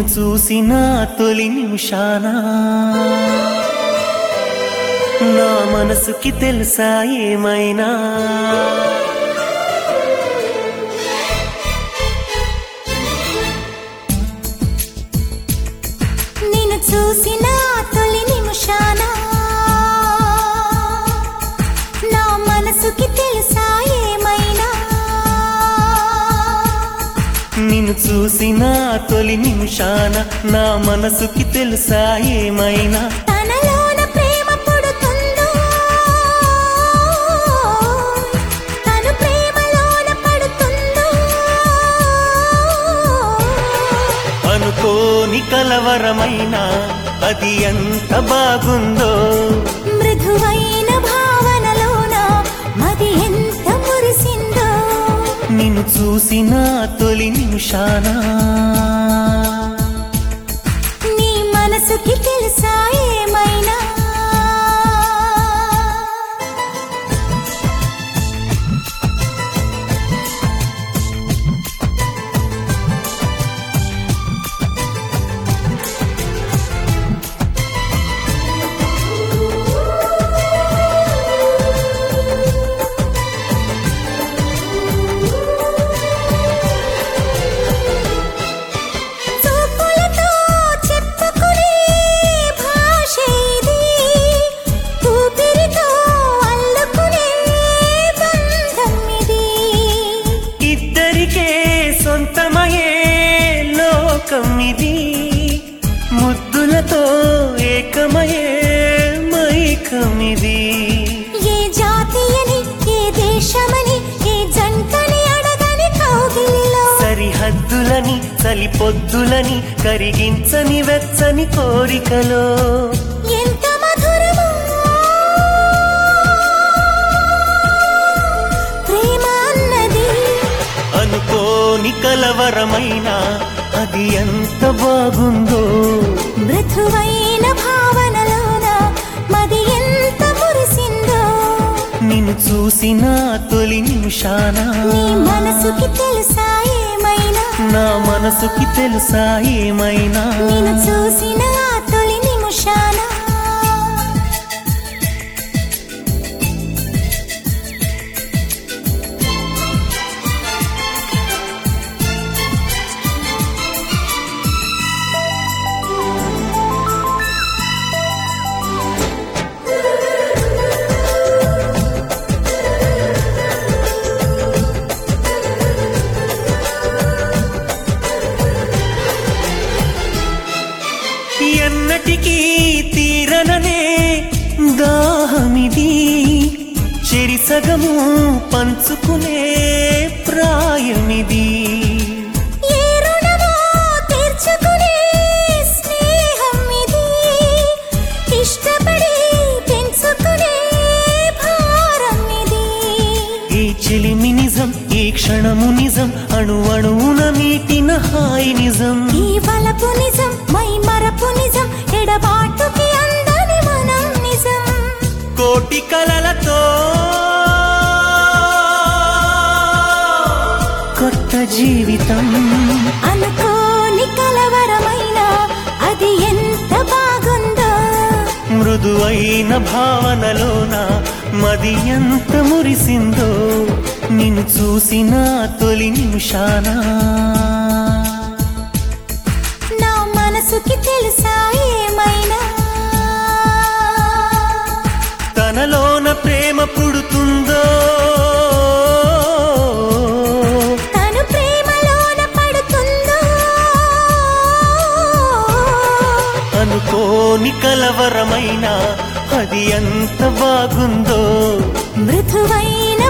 నిన్ను చూసిన తొలి నిమిషాన నా మనసుకి తెలుసా ఏమైనా నిన్ను చూసిన తొలి నిమిషాన నా మనసుకి తెలుసా ఏమైనా నిన్ను చూసిన తొలి నిమిషాన నా మనసుకి తెలుసా ఏమైనా తనలోన ప్రేమ పుడుతుందో తను ప్రేమలోన పడుతుందో అనుకోని కలవరమైన అది ఎంత బాగుందో మృదువైన భావనలోన మది ఎంత మురిసిందో నిన్ను చూసిన తొలి నిమిషాన నీ మనసుకి తెలుసా ఏమైనా చూపులతో చెప్పుకునే భాష ఇది ఊపిరితో అల్లుకునే బంధం ఇది ఇద్దరికే సొంతమయే లోకం ఇది ముద్దులతో ఏకమయే మైకమిది ఏ జాతి అని ఏ దేశమని ఏ జంటని అడగని కౌగిలిలో సరిహద్దులని చలిపొద్దులని కరిగించని వెచ్చని కోరికలో ఎంత మధురమో ప్రేమ అన్నది అనుకోని కలవరమైన అది ఎంత బాగుందో మృదువైన భావనలోన మది ఎంత మురిసిందో నిన్ను చూసిన తొలి నిమిషాన నీ మనసుకి తెలుసా ఏమైనా నా మనసుకి తెలుసా ఏమైనా నేను చూసిన ఆ తొలి నిమిషాన ఎన్నటికీ తీరననే దాహమిది చెరిసగము పంచుకునే ప్రాయమిది ఏ రుణమో తీర్చుకునే స్నేహం ఇది ఇష్టపడి పెంచుకునే భారం ఇది ఈ చెలిమి నిజం ఈ క్షణము నిజం అణు అణువున మీటిన హాయి నిజం ఈ వలపు నిజం మై మరపు నిజం ఎడబాటుకి అందని మనం నిజం కోటి కలలతో కొత్త జీవితం అనుకోని కలవరమైన అది ఎంత బాగుందో మృదువైన భావనలోన మది ఎంత మురిసిందో నిన్ను చూసిన తొలి నిమిషాన నా మనసుకి తెలుసా ఏమైనా తనలోన ప్రేమ పుడుతుందో తను ప్రేమలోన పడుతుందో అనుకోని కలవరమైన అది ఎంత బాగుందో మృదువైన